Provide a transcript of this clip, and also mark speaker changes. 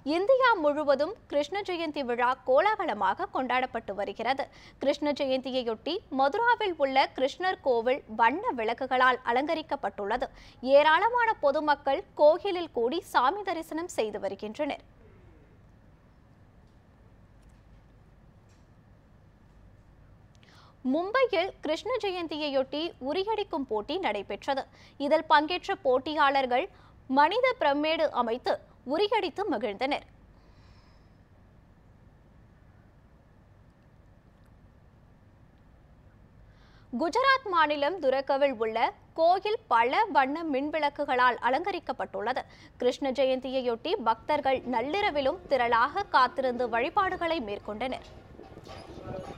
Speaker 1: India முழுவதும் கிருஷ்ண ஜெயந்தி விழா கோலாகலமாக கொண்டாடப்பட்டு வருகிறது கிருஷ்ண ஜெயந்தியையொட்டி மதுராவில் உள்ள கிருஷ்ணர் கோவில் வண்ண விளக்குகளால் அலங்கரிக்கப்பட்டுள்ளது ஏராளமான பொதுமக்கள் கோயிலில் கூடி சாமி தரிசனம் செய்து வருகின்றனர் மும்பையில் கிருஷ்ண ஜெயந்தியையொட்டி உரியடிக்கும் போட்டி நடைபெற்றது இதில் பங்கேற்ற போட்டியாளர்கள் மனித பிரமேடு அமைத்து உரியடித்து மகிழ்ந்தனர் குஜராத் மாநிலம் துரக்கவில் உள்ள கோயில் பல வண்ண மின்விளக்குகளால் அலங்கரிக்கப்பட்டுள்ளது கிருஷ்ண ஜெயந்தியையொட்டி பக்தர்கள் நள்ளிரவிலும் திரளாக காத்திருந்து வழிபாடுகளை மேற்கொண்டனர்